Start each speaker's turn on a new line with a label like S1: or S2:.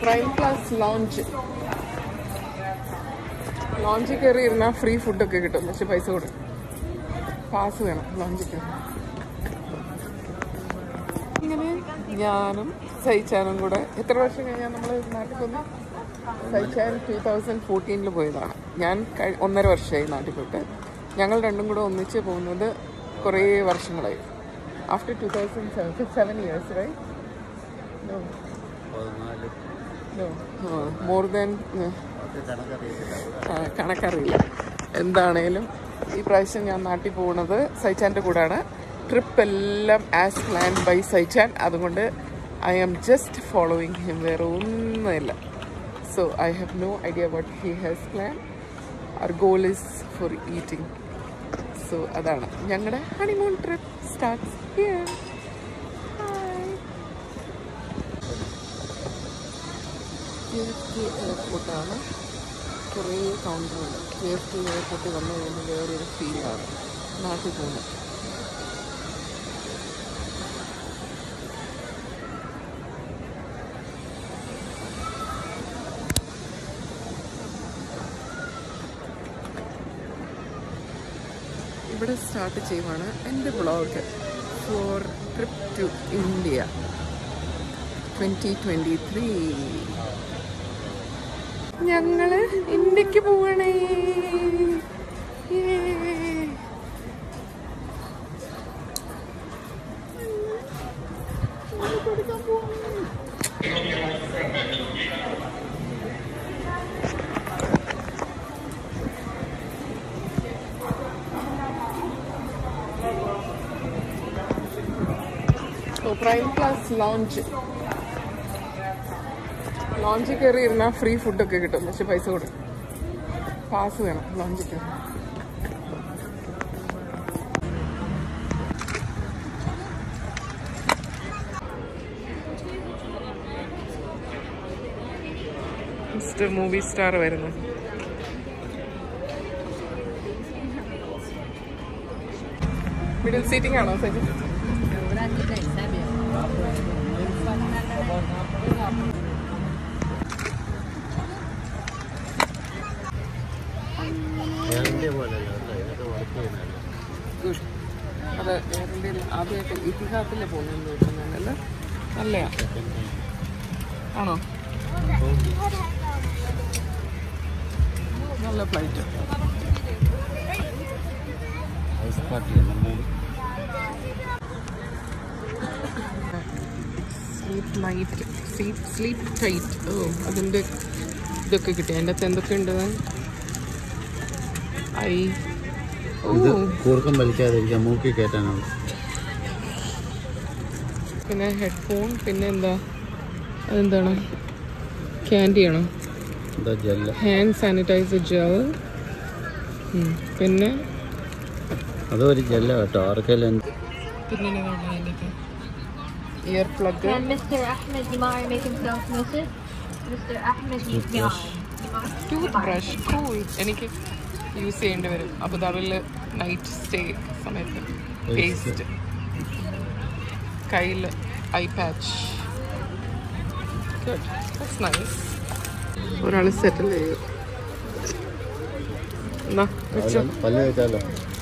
S1: Prime class lounge ലോഞ്ചിൽ കയറി ഇരുന്നാൽ ഫ്രീ ഫുഡൊക്കെ കിട്ടും പക്ഷെ പൈസ കൊടുക്കും പാസ് വേണം ലോഞ്ചിൽ കയറി ഇങ്ങനെ ഞാനും സഹിച്ചാനും കൂടെ എത്ര വർഷം കഴിഞ്ഞാൽ നമ്മൾ നാട്ടിൽ പോന്നു സഹിച്ചാൻ ടൂ തൗസൻഡ് ഫോർട്ടീനിൽ പോയതാണ് ഞാൻ കഴി- ഒന്നര വർഷമായി നാട്ടിൽ പോയിട്ട് ഞങ്ങൾ രണ്ടും കൂടെ ഒന്നിച്ച് പോകുന്നത് കുറേ വർഷങ്ങളായി after two thousand seven seven years right no no more than കണക്കറിയില്ല എന്താണേലും ഈ പ്രാവശ്യം ഞാൻ നാട്ടിൽ പോകുന്നത് സൈച്ചാൻ്റെ കൂടാണ് ട്രിപ്പ് എല്ലാം ആസ് പ്ലാൻ ബൈ സൈച്ചാൻ അതുകൊണ്ട് I am just following him വേറെ ഒന്നുമില്ല so I have no idea what he has plan our goal is for eating so അതാണ് ഞങ്ങളുടെ honeymoon trip starts here K F T എയർപോർട്ടാണ് കുറേ കൗണ്ടറുണ്ട് കെ എഫ് ടി എയർപോർട്ടിൽ വന്നു കഴിയുമ്പോൾ വേറൊരു ഫീലാണ് നാട്ടിൽ പോകുന്നത് ഇവിടെ സ്റ്റാർട്ട് ചെയ്യുവാണ് എൻ്റെ blog for trip to India twenty twenty three ഞങ്ങള് ഇന്ത്യക്ക് പോവണേ Yay. So, prime class lounge ലോഞ്ചിൽ കയറി ഇരുന്നാൽ ഫ്രീ ഫുഡൊക്കെ കിട്ടും പക്ഷെ പൈസ കൊടുക്കും പാസ് വേണം ലോഞ്ചിൽ കയറി മിസ്റ്റർ മൂവി സ്റ്റാർ വരുന്നു മിഡിൽ സീറ്റിംഗ് ആണോ സജി ഗുഡ് അത് എയർ ഇന്ത്യയിൽ ആദ്യമായിട്ട് ഇതിഹാസത്തിൽ പോകുന്നതെന്ന് ചോദിച്ചാൽ നല്ലയാ ആണോ നല്ല flight sleep night sleep sleep tight ഓ അതിൻ്റെ ഇതൊക്കെ കിട്ടി അതിൻ്റെ അകത്ത് എന്തൊക്കെ ഉണ്ട് ഐ ഓ
S2: ഇത് കൂർക്കം വലിക്കാതിരിക്കാൻ മൂക്കി കയറ്റാനാണ്
S1: പിന്നെ ഹെഡ്ഫോൺ പിന്നെ എന്താ അതെന്താണ് ക്യാൻഡി ആണോ
S2: എന്താ ജെല്ല
S1: ഹാൻഡ് സാനിറ്റൈസർ ജെൽ പിന്നെ
S2: അതൊരു ജെല്ല കേട്ടോ ആർക്കെല്ലാം
S1: പിന്നെ ear plug
S3: Can Mr. Ahmed Imar make himself notice? Mr. Ahmed Imar.
S1: Tooth brush cool എനിക്ക് യൂസ് ചെയ്യേണ്ടി വരും അബുദാബിയിൽ നൈറ്റ് സ്റ്റേ സമയത്ത് പേസ്റ്റ് കയ്യിൽ eye patch good that's nice ഒരാൾ സെറ്റിൽ ചെയ്യും എന്നാ വെച്ചോ
S2: പല്ല് വെച്ചാലോ